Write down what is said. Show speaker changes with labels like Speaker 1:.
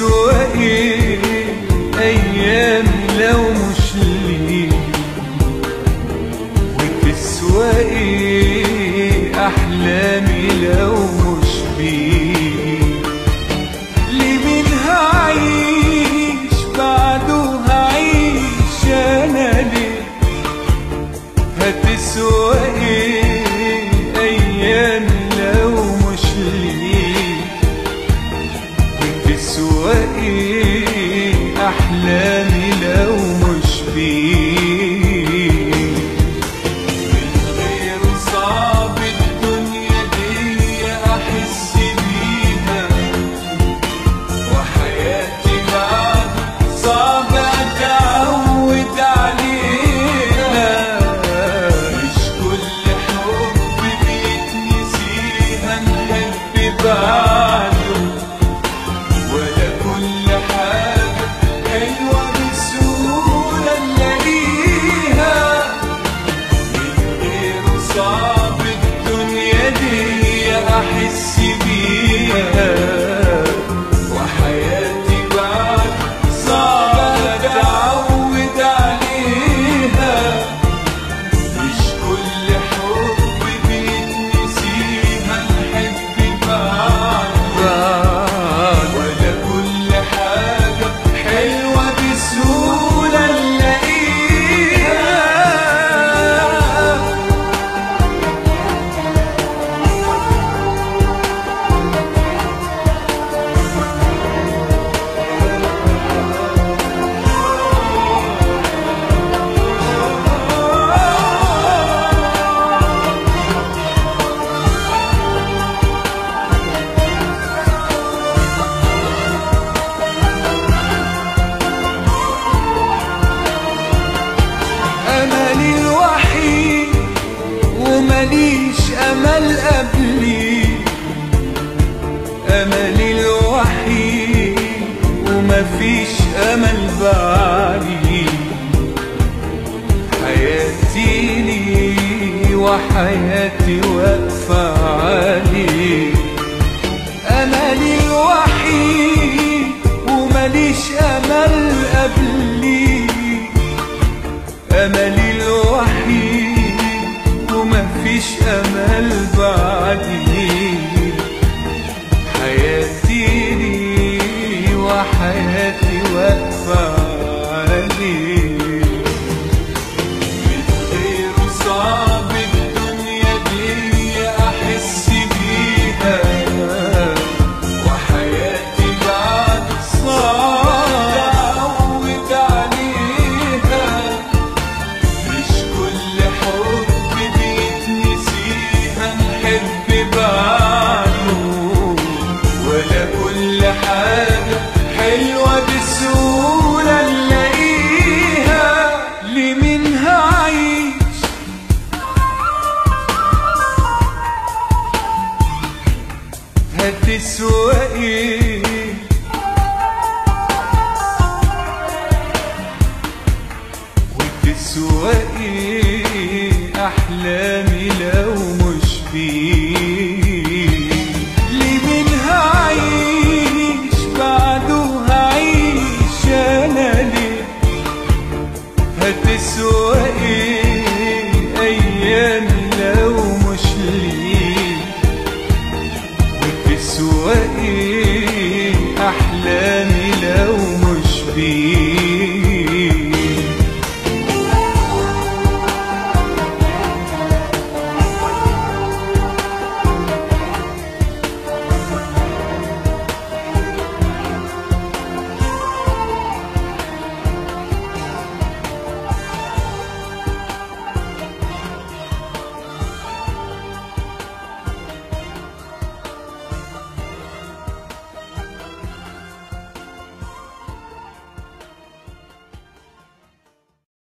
Speaker 1: هتسوى ايه ايام لو مش ليك وتسوى ايه احلامي لو مش بيك لمين هعيش بعده هعيش انا ليه هتسوى ايه ايام لو مش ليك تسوى ايه احلامي لو مش بيك من غير صعب الدنيا دي احس بيها وحياتي بعد صعب اتعود عليها مش كل حب بيتنسيها نحب بعده ولا كل حاجة حلوة بسهولة نلاقيها من غير صعب الدنيا دي أحس بيها وحياتي بعد صعب أتعود عليها مش كل حب بيتنسيها نحب بعض ولا كل حاجة حلوة بسهولة نلاقيها أملي الوحيد ومليش أمل قبلي أملي الوحيد ومفيش أمل بعدي حياتي لي وحياتي واقفة عليك أملي الوحيد ومليش أمل قبلي أملي الوحيد ومفيش أمل بعدي حياتي لي وحياتي واقفة عليك من غير صعب الدنيا دي أحس بيها وحياتي بعد صعب أتعود عليها مش كل حب بيتنسيها نحب بعده ولا كل حاجة حلوة بسهولة نلاقيها لمين هعيش هتسوى ايه وتسوى ايه احلامي لو